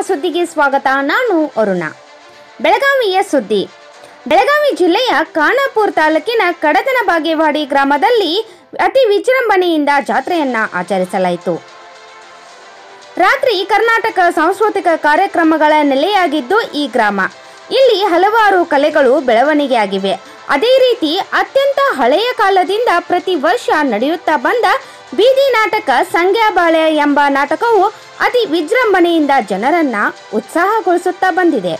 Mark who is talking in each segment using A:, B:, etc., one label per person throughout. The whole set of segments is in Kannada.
A: ಸುದ್ದಿಗೆ ಸ್ವಾಗತ ನಾನು ಅರುಣ ಬೆಳಗಾವಿಯ ಸುದ್ದಿ ಬೆಳಗಾವಿ ಜಿಲ್ಲೆಯ ಖಾನಾಪುರ ತಾಲೂಕಿನ ಕಡದನ ಬಾಗೇವಾಡಿ ಗ್ರಾಮದಲ್ಲಿ ಅತಿ ವಿಜೃಂಭಣೆಯಿಂದ ಜಾತ್ರೆಯನ್ನ ಆಚರಿಸಲಾಯಿತು ರಾತ್ರಿ ಕರ್ನಾಟಕ ಸಾಂಸ್ಕೃತಿಕ ಕಾರ್ಯಕ್ರಮಗಳ ನೆಲೆಯಾಗಿದ್ದು ಈ ಗ್ರಾಮ ಇಲ್ಲಿ ಹಲವಾರು ಕಲೆಗಳು ಬೆಳವಣಿಗೆಯಾಗಿವೆ ಅದೇ ರೀತಿ ಅತ್ಯಂತ ಹಳೆಯ ಕಾಲದಿಂದ ಪ್ರತಿ ವರ್ಷ ನಡೆಯುತ್ತಾ ಬಂದ ಬೀದಿ ನಾಟಕ ಸಂಗ್ಯಾಬಾಳೆ ಎಂಬ ನಾಟಕವು ಅತಿ ವಿಜೃಂಭಣೆಯಿಂದ ಜನರನ್ನ ಉತ್ಸಾಹಗೊಳಿಸುತ್ತಾ ಬಂದಿದೆ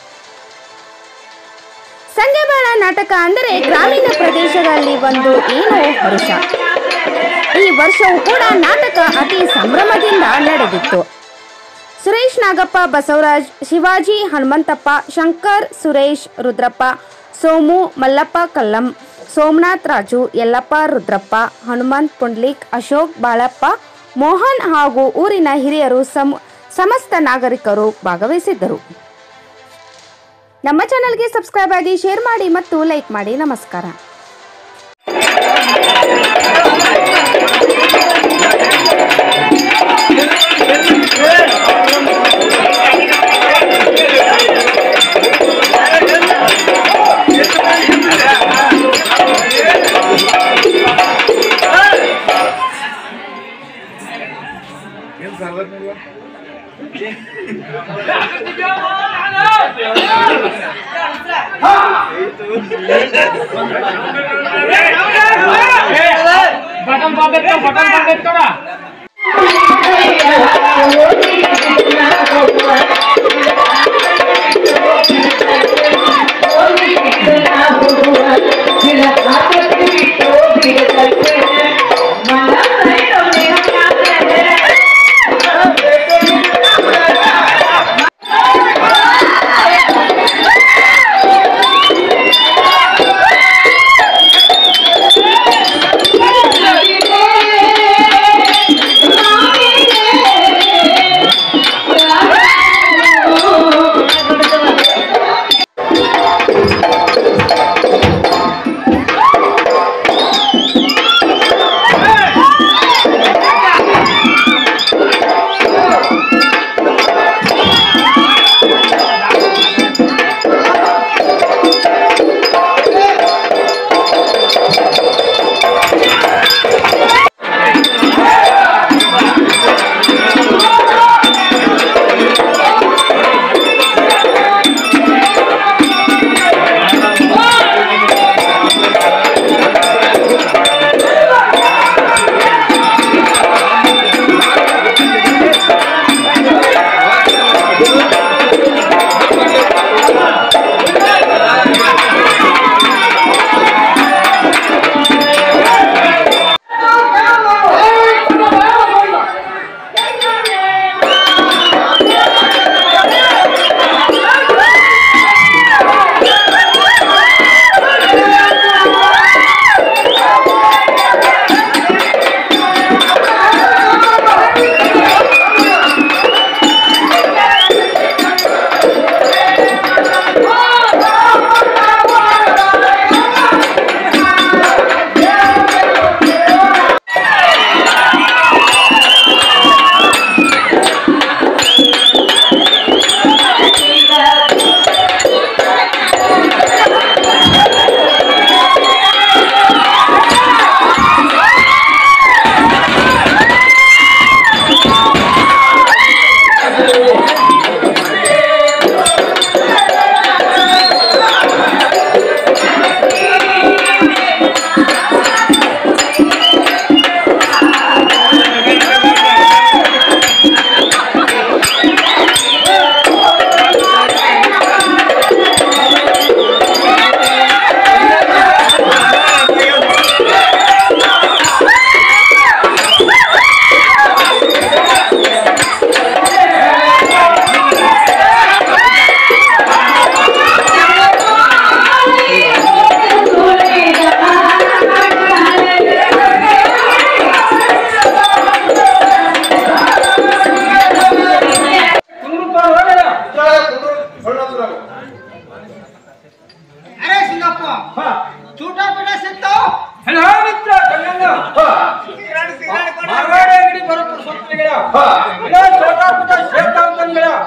A: ಸಂಗ್ಯಾಬಾಳ ನಾಟಕ ಅಂದರೆ ಗ್ರಾಮೀಣ ಪ್ರದೇಶಗಳಲ್ಲಿ ಒಂದು ಏನು ಹರುಷ ಈ ವರ್ಷವೂ ಕೂಡ ನಾಟಕ ಅತಿ ಸಂಭ್ರಮದಿಂದ ನಡೆದಿತ್ತು ಸುರೇಶ್ ನಾಗಪ್ಪ ಬಸವರಾಜ್ ಶಿವಾಜಿ ಹನುಮಂತಪ್ಪ ಶಂಕರ್ ಸುರೇಶ್ ರುದ್ರಪ್ಪ ಸೋಮು ಮಲ್ಲಪ್ಪ ಕಲ್ಲಂ ಸೋಮನಾಥ್ ರಾಜು ಯಲ್ಲಪ್ಪ ರುದ್ರಪ್ಪ ಹನುಮಂತ್ ಪುಂಡ್ಲಿಕ್ ಅಶೋಕ್ ಬಾಳಪ್ಪ ಮೋಹನ್ ಹಾಗೂ ಊರಿನ ಹಿರಿಯರು ಸಮ ಸಮಸ್ತ ನಾಗರಿಕರು ಭಾಗವಹಿಸಿದ್ದರು ನಮ್ಮ ಚಾನಲ್ಗೆ ಸಬ್ಸ್ಕ್ರೈಬ್ ಆಗಿ ಶೇರ್ ಮಾಡಿ ಮತ್ತು ಲೈಕ್ ಮಾಡಿ ನಮಸ್ಕಾರ
B: ಏನ್ ಸಾಲನಿಲ್ಲ
C: बटन पापेत का बटन पापेत करा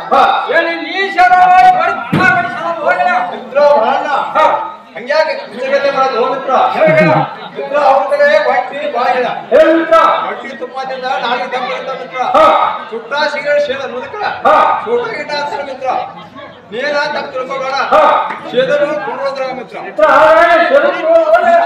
C: ಹೇಳಿ ನೀ ಶರಾವಳಿ ಬಡಿ ಬಡಿ ಶರಾವಳಿ ಹೋಗಲ್ಲ
B: ಮಿತ್ರ ಬಾಳಣ್ಣ ಹಂಗ್ಯಾಕೆ ಕಿಚ್ಚಗತ್ತೆ ಮಾಡೋದು ಹೋ ಮಿತ್ರ ಮಿತ್ರ ಅವ್ರ ಕಡೆ ಬಟ್ಟಿ ಬಾಯಿಲ್ಲ
C: ಹೇಳಿ ಮಿತ್ರ
B: ಬಟ್ಟಿ ತುಪ್ಪದಿಂದ ನಾಲ್ಕು ದಮ್ಮ ಇರ್ತಾವ ಮಿತ್ರ
C: ಹಾ.
B: ಸುಟ್ಟ ಸಿಗರೇಟ್ ಸೇದ ಮುದುಕ
C: ಹಾ.
B: ಸೂಟ ಗಿಟ್ಟ ಅಂತಾರ ಮಿತ್ರ ನೀನ ತಪ್ಪು ತಿಳ್ಕೊಬೇಡ
C: ಹಾ.
B: ಸೇದರು ಕೊಂಡ್ರೋದ್ರ ಮಿತ್ರ
C: ಮಿತ್ರ ಹಾಗಾದ್ರೆ ಶರಣು ಹೋಗಲ್ಲ